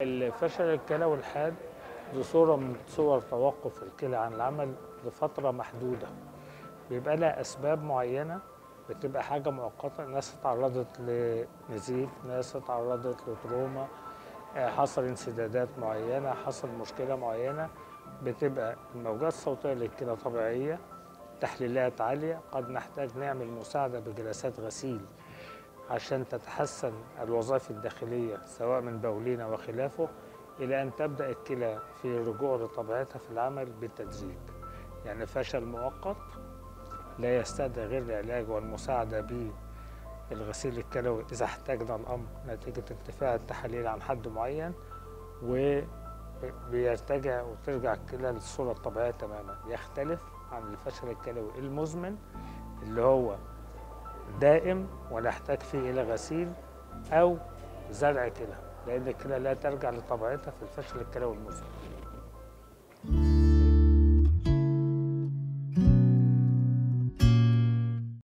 الفشل الكلوي الحاد دي صورة من صور توقف الكلى عن العمل لفترة محدودة بيبقى لها أسباب معينة بتبقى حاجة مؤقتة ناس اتعرضت لنزيف ناس اتعرضت لتروما آه، حصل انسدادات معينة حصل مشكلة معينة بتبقى الموجات الصوتية للكلى طبيعية تحليلات عالية قد نحتاج نعمل مساعدة بجلسات غسيل عشان تتحسن الوظائف الداخلية سواء من بولينا وخلافه إلى أن تبدأ الكلى في رجوع لطبيعتها في العمل بالتدريج يعني فشل مؤقت لا يستدعي غير العلاج والمساعدة بالغسيل الكلوي إذا احتاجنا الأمر نتيجة ارتفاع التحاليل عن حد معين وبيرتجع وترجع الكلى للصورة الطبيعية تماما يختلف عن الفشل الكلوي المزمن اللي هو دائم ونحتاج فيه إلى غسيل أو زرع كلى لأن الكلى لا ترجع لطبيعتها في الفشل الكلوي المزمن